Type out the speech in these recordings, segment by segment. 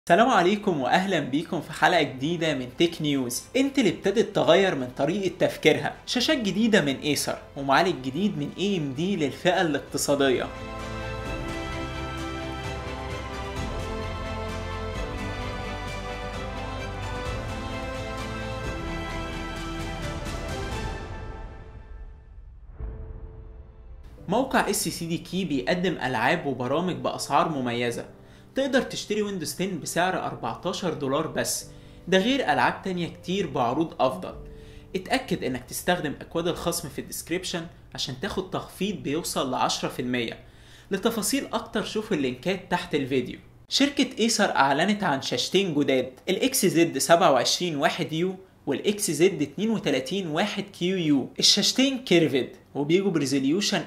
السلام عليكم واهلا بيكم في حلقه جديده من تك نيوز انتل ابتدت تغير من طريقه تفكيرها شاشات جديده من ايسر ومعالج جديد من اي ام دي للفئه الاقتصاديه موقع اس سي دي كي بيقدم العاب وبرامج باسعار مميزه تقدر تشتري ويندوز 10 بسعر 14 دولار بس ده غير العاب تانية كتير بعروض افضل اتأكد انك تستخدم اكواد الخصم في الديسكريبشن عشان تاخد تخفيض بيوصل ل 10% لتفاصيل اكتر شوف اللينكات تحت الفيديو شركة ايسر اعلنت عن شاشتين جداد الاكس زد 27 1 يو والاكس زد 32 1 كيو يو الشاشتين كيرفد وبيجوا بريزوليوشن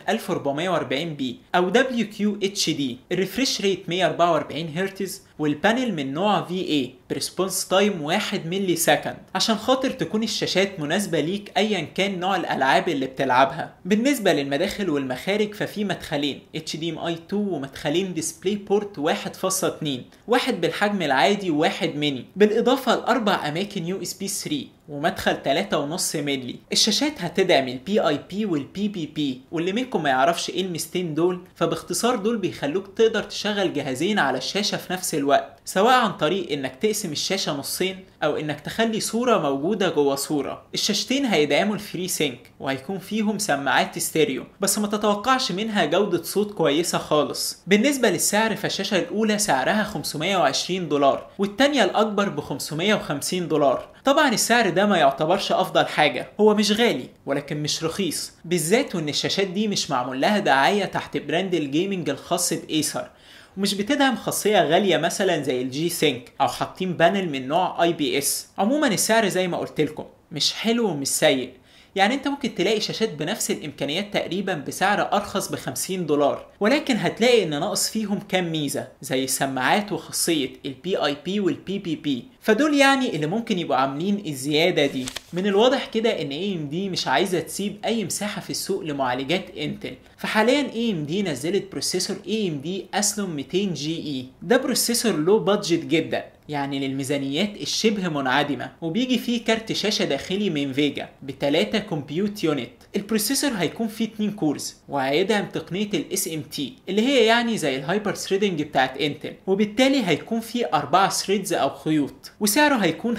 1440 بي او دبليو كيو اتش دي الريفريش ريت 144 هرتز والبانل من نوع في اي بريسبونس تايم 1 ملي سكند عشان خاطر تكون الشاشات مناسبه ليك ايا كان نوع الالعاب اللي بتلعبها بالنسبه للمداخل والمخارج ففي مدخلين اتش دي ام اي 2 ومدخلين ديسبلاي بورت 1.2 واحد بالحجم العادي وواحد ميني بالاضافه لاربع اماكن يو اس بي 3 ومدخل 3.5 ملي الشاشات هتدعم البي اي بي والبي بي بي واللي منكم ما يعرفش ايه الميزتين دول فباختصار دول بيخلوك تقدر تشغل جهازين على الشاشه في نفس الوقت سواء عن طريق انك تقسم الشاشه نصين او انك تخلي صوره موجوده جوه صوره الشاشتين هيدعموا الفري سينك وهيكون فيهم سماعات ستيريو بس ما تتوقعش منها جوده صوت كويسه خالص بالنسبه للسعر فالشاشه الاولى سعرها 520 دولار والتانيه الاكبر ب 550 دولار طبعا السعر ده ما يعتبرش افضل حاجه هو مش غالي ولكن مش رخيص بالذات وان الشاشات دي مش معمول لها دعايه تحت براند الجيمنج الخاص بايسر ومش بتدعم خاصيه غاليه مثلا زي الجي سينك او حاطين بانل من نوع اي بي اس عموما السعر زي ما قلت لكم مش حلو ومش سيء يعني انت ممكن تلاقي شاشات بنفس الامكانيات تقريبا بسعر ارخص ب 50 دولار ولكن هتلاقي ان ناقص فيهم كام ميزه زي السماعات وخاصيه البي اي بي والبي بي بي فدول يعني اللي ممكن يبقوا عاملين الزياده دي من الواضح كده ان اي ام دي مش عايزه تسيب اي مساحه في السوق لمعالجات انتل فحاليا اي ام دي نزلت بروسيسور اي ام دي اسلوم 200 جي اي ده بروسيسور لو بادجت جدا يعني للميزانيات الشبه منعدمة وبيجي فيه كارت شاشة داخلي من فيجا بتلاتة كومبيوت يونت البروسيسور هيكون فيه 2 كورز وهيدعم تقنية الاس ام تي اللي هي يعني زي الهايبر ثريدنج بتاعت انتل وبالتالي هيكون فيه 4 ثريدز او خيوط وسعره هيكون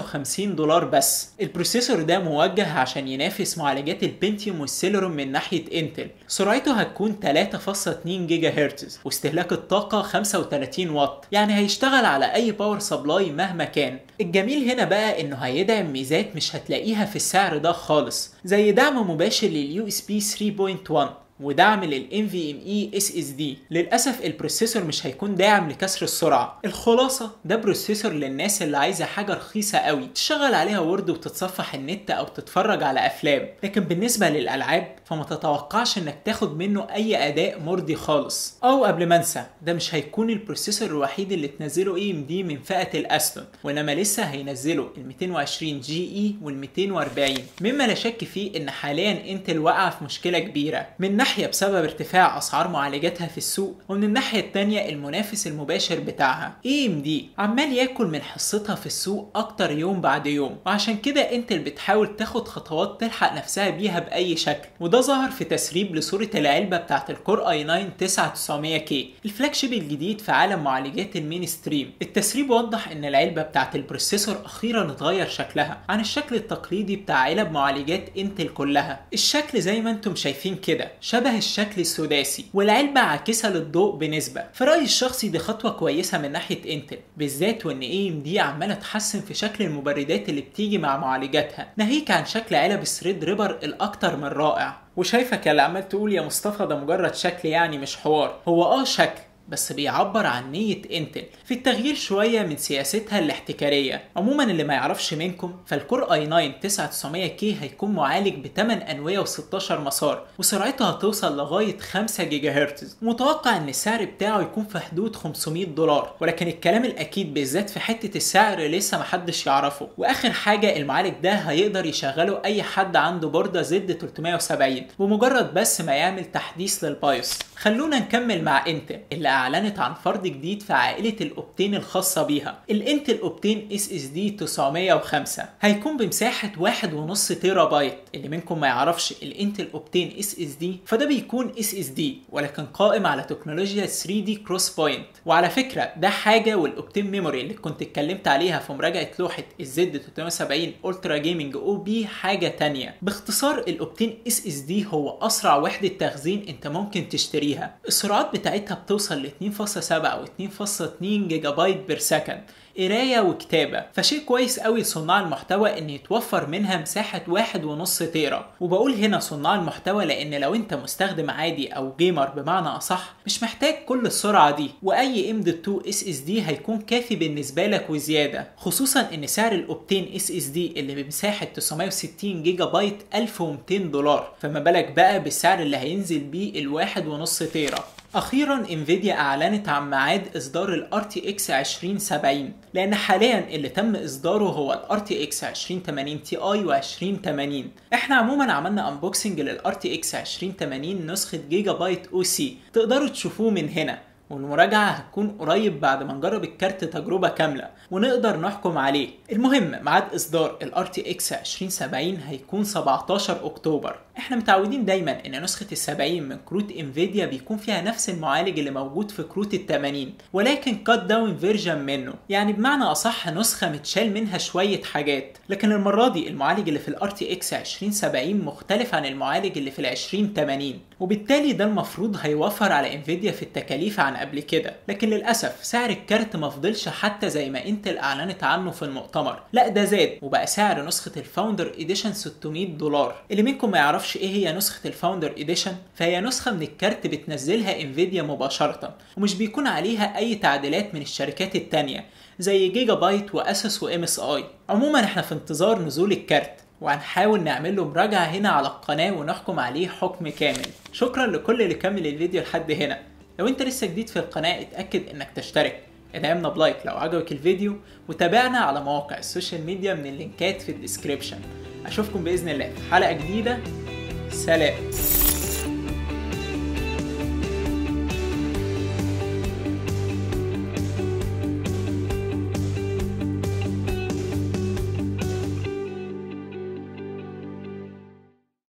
55 دولار بس البروسيسور ده موجه عشان ينافس معالجات البنتيوم والسيلروم من ناحية انتل سرعته هتكون 3.2 جيجا هرتز واستهلاك الطاقة 35 واط يعني هيشتغل على اي باور سبلاي مهما كان الجميل هنا بقى انه هيدعم ميزات مش هتلاقيها في السعر ده خالص زي دعم مباشر لليو اس بي 3.1 ودعم لل NVMe SSD للأسف البروسيسور مش هيكون داعم لكسر السرعة الخلاصة ده بروسيسور للناس اللي عايزة حاجة رخيصة قوي تشغل عليها وورد وتتصفح النت أو تتفرج على أفلام لكن بالنسبة للألعاب فما تتوقعش انك تاخد منه اي اداء مرضي خالص او قبل ما انسى ده مش هيكون البروسيسور الوحيد اللي تنزله اي ام دي من فئة الاستون وانما لسه هينزلوا ال 220 جي اي وال 240 مما لا شك فيه ان حاليا انتل واقعة في مشكلة كبيرة من ناحية بسبب ارتفاع اسعار معالجاتها في السوق ومن الناحية التانية المنافس المباشر بتاعها اي ام دي عمال ياكل من حصتها في السوق اكتر يوم بعد يوم وعشان كده انتل بتحاول تاخد خطوات تلحق نفسها بيها باي شكل وده ظهر في تسريب لصورة العلبة بتاعت الكور اي 9 9900K الفلاج شيب الجديد في عالم معالجات المين ستريم التسريب وضح ان العلبة بتاعت البروسيسور اخيرا اتغير شكلها عن الشكل التقليدي بتاع علب معالجات انتل كلها الشكل زي ما انتم شايفين كده شبه الشكل السداسي والعلبة عاكسة للضوء بنسبة في رأيي الشخصي دي خطوة كويسة من ناحية انتل بالذات وان اي ام دي عمالة تحسن في شكل المبردات اللي بتيجي مع معالجاتها ناهيك عن شكل علب الثريد ريبر الاكتر من رائع وشايفك اللي عمال تقول يا مصطفى ده مجرد شكل يعني مش حوار هو اه شكل بس بيعبر عن نية انتل في التغيير شوية من سياستها الاحتكارية عموما اللي ما يعرفش منكم فالكور اي 9 9900K هيكون معالج ب 8 انوية و16 مسار وسرعته هتوصل لغاية 5 جيجا هرتز متوقع ان السعر بتاعه يكون في حدود 500 دولار ولكن الكلام الاكيد بالذات في حتة السعر لسه محدش يعرفه واخر حاجة المعالج ده هيقدر يشغله اي حد عنده بوردة زد 370 بمجرد بس ما يعمل تحديث للبايوس خلونا نكمل مع انتل اللي اعلنت عن فرد جديد في عائله الاوبتين الخاصه بيها الانتل اوبتين اس اس دي 905 هيكون بمساحه 1.5 تيرا بايت اللي منكم ما يعرفش الانتل اوبتين اس اس دي فده بيكون اس اس دي ولكن قائم على تكنولوجيا 3 دي كروس بوينت وعلى فكره ده حاجه والاوبتين ميموري اللي كنت اتكلمت عليها في مراجعه لوحه الزد 370 الترا جيمنج او بي حاجه تانية باختصار الاوبتين اس اس دي هو اسرع وحده تخزين انت ممكن تشتريها السرعات بتاعتها بتوصل ل 2.7 او 2.2 جيجا بايت بير سكند قراية وكتابة فشيء كويس قوي لصناع المحتوى ان يتوفر منها مساحة واحد ونص تيرا وبقول هنا صناع المحتوى لان لو انت مستخدم عادي او جيمر بمعنى اصح مش محتاج كل السرعة دي واي ام 2 اس اس دي هيكون كافي بالنسبة لك وزيادة خصوصا ان سعر الاوبتين اس اس دي اللي بمساحة 960 جيجا بايت 1200 دولار فما بالك بقى بالسعر اللي هينزل بيه الواحد ونص تيرا اخيرا انفيديا اعلنت عن ميعاد اصدار ال RTX 2070 لان حاليا اللي تم اصداره هو ال RTX 2080 Ti و 2080 احنا عموما عملنا انبوكسنج لل RTX 2080 نسخة جيجا بايت او سي تقدروا تشوفوه من هنا والمراجعة هتكون قريب بعد ما نجرب الكارت تجربة كاملة ونقدر نحكم عليه المهم ميعاد إصدار ال RTX 2070 هيكون 17 أكتوبر احنا متعودين دايما ان نسخة السبعين من كروت انفيديا بيكون فيها نفس المعالج اللي موجود في كروت التمانين ولكن كات داون فيرجن منه يعني بمعنى اصح نسخة متشال منها شوية حاجات لكن المرة دي المعالج اللي في ال RTX 2070 مختلف عن المعالج اللي في ال 2080 وبالتالي ده المفروض هيوفر على انفيديا في التكاليف عن قبل كده لكن للاسف سعر الكارت ما فضلش حتى زي ما انتل اعلنت عنه في المؤتمر لا ده زاد وبقى سعر نسخة الفاوندر اديشن 600 دولار اللي منكم ما يعرفش ايه هي نسخة الفاوندر اديشن فهي نسخة من الكارت بتنزلها انفيديا مباشرة ومش بيكون عليها اي تعديلات من الشركات التانية زي جيجا بايت واسس وام اس اي عموما احنا في انتظار نزول الكارت وهنحاول نعمل له مراجعة هنا على القناة ونحكم عليه حكم كامل شكرا لكل اللي كمل الفيديو لحد هنا لو انت لسه جديد في القناة اتأكد انك تشترك ادعمنا بلايك لو عجبك الفيديو وتابعنا على مواقع السوشيال ميديا من اللينكات في الديسكريبشن اشوفكم باذن الله في حلقة جديدة سلام